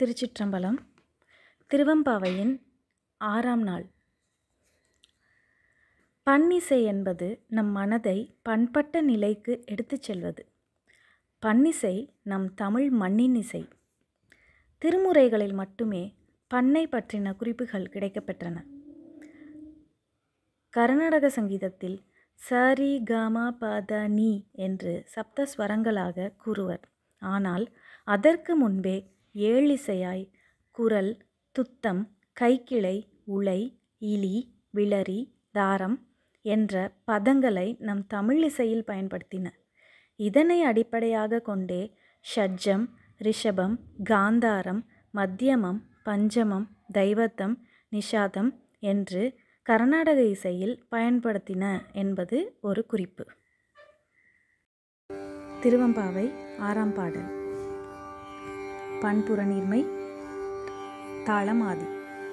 திருச்சிற்றம்பலம் திருவெம்பாவையின் ஆறாம் நாள் பன்னிசை என்பது நம் மனதை பண்பட்ட நிலைக்கு எடுத்துச் செல்வது பன்னிசை நம் தமிழ் மண்ணின் இசை திருமுறைகளில் மட்டுமே பண்ணை பற்றின குறிப்புகள் கிடைக்கப்பெற்றன கர்நாடக சங்கீதத்தில் சரி கம பத நீ என்று சப்த ஸ்வரங்களாக கூறுவர் ஆனால் அதற்கு முன்பே ஏழிசையாய் குரல் துத்தம் கைக்கிளை உலை இலி விளரி தாரம் என்ற பதங்களை நம் தமிழ் இசையில் பயன்படுத்தின இதனை அடிப்படையாக கொண்டே ஷட்ஜம் ரிஷபம் காந்தாரம் மத்தியமம் பஞ்சமம் தைவத்தம் நிஷாதம் என்று கர்நாடக இசையில் பயன்படுத்தின என்பது ஒரு குறிப்பு திருவம்பாவை ஆறாம் பாடல் பண்புற நீர்மை தாளமாதி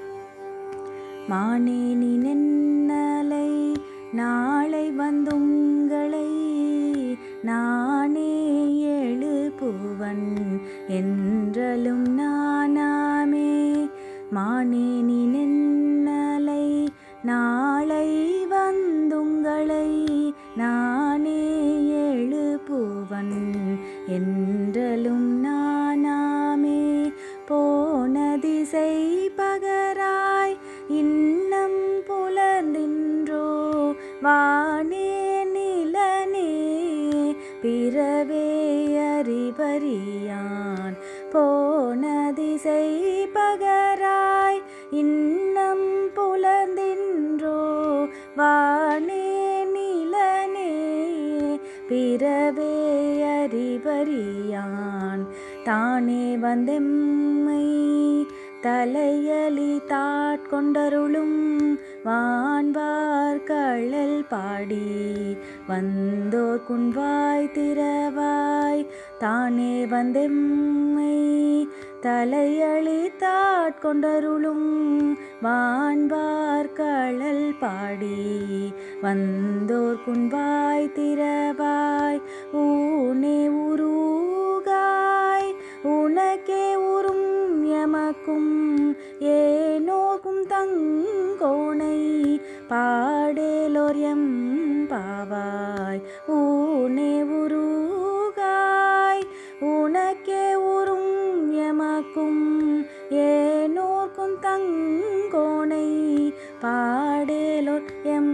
மானேனி நென்னலை நாளை வந்துங்களை நானே எழு பூவன் என்றலும் நானாமே மானேனி நென்னலை நாளை வந்துங்களை நானே எழு பூவன் என்றலும் நானாமே போன திசை பகராய் இன்னம் புலர்ந்தின்றோ வானே நிலனே பிறவே அறிவறியான் போன திசை பகராய் இன்னம் புலர்ந்தின்றோ வானே நிலனே பிறவே அறிவறியான் தானே வந்தெம்மை தலையலி தாட்கொண்டருளும் வான்வார் கழல் பாடி வந்தோர் குன்வாய் திறவாய் தானே வந்தெம்மை தலையளி தாட்கொண்டருளும் வான்வார் கழல் பாடி வந்தோர் குன்வாய் திறவாய் ஊனே உருகாய் உனக்கே உறும் எமக்கும் ஏனோக்கும் தங்கோணை பாடேலோர் எம் பாவாய் ஊனே உருகாய் உனக்கே உறும் எமக்கும் ஏனோர்க்கும் தங்கோணை பாடேலோர் எம்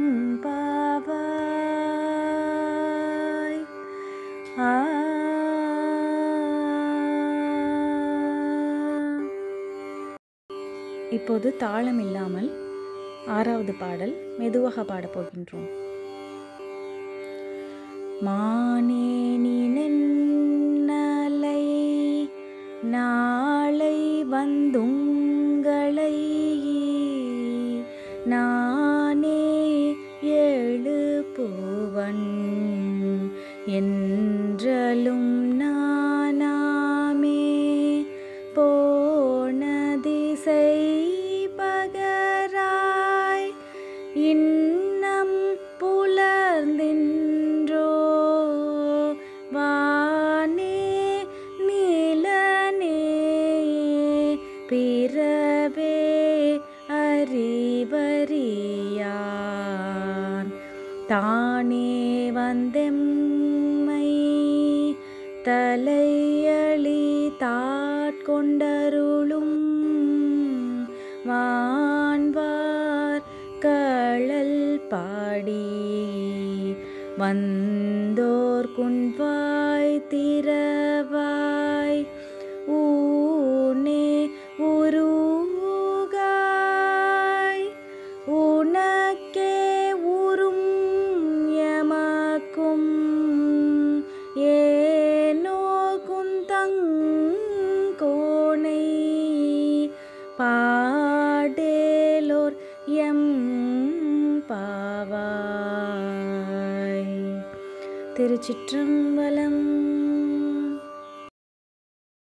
பாவாய் ஆ இப்போது தாளம் இல்லாமல் ஆறாவது பாடல் மெதுவாக பாடப் போகின்றோம் மானேனி நென்னலை நாளை வந்துங்களை நானே எழு பூவன் என்றலும் நானாமே போன திசை பகராய் இன்னம் புலர்ந்தின்றோ வானே நிலனே பிறவே அறிவறியான் தானே வந்தெம்மை தலையளி தாட்கொண்டருளும் வான்வார் கழல் பாடி வந்தோர் குன்வாய் திறவாய் ஊனே உருகாய் உனக்கே உறும் எமக்கும் ஏனோ குந்தங்கோணை பாடேலோர் எம் பாவாய் திருச்சிற்றம்பலம்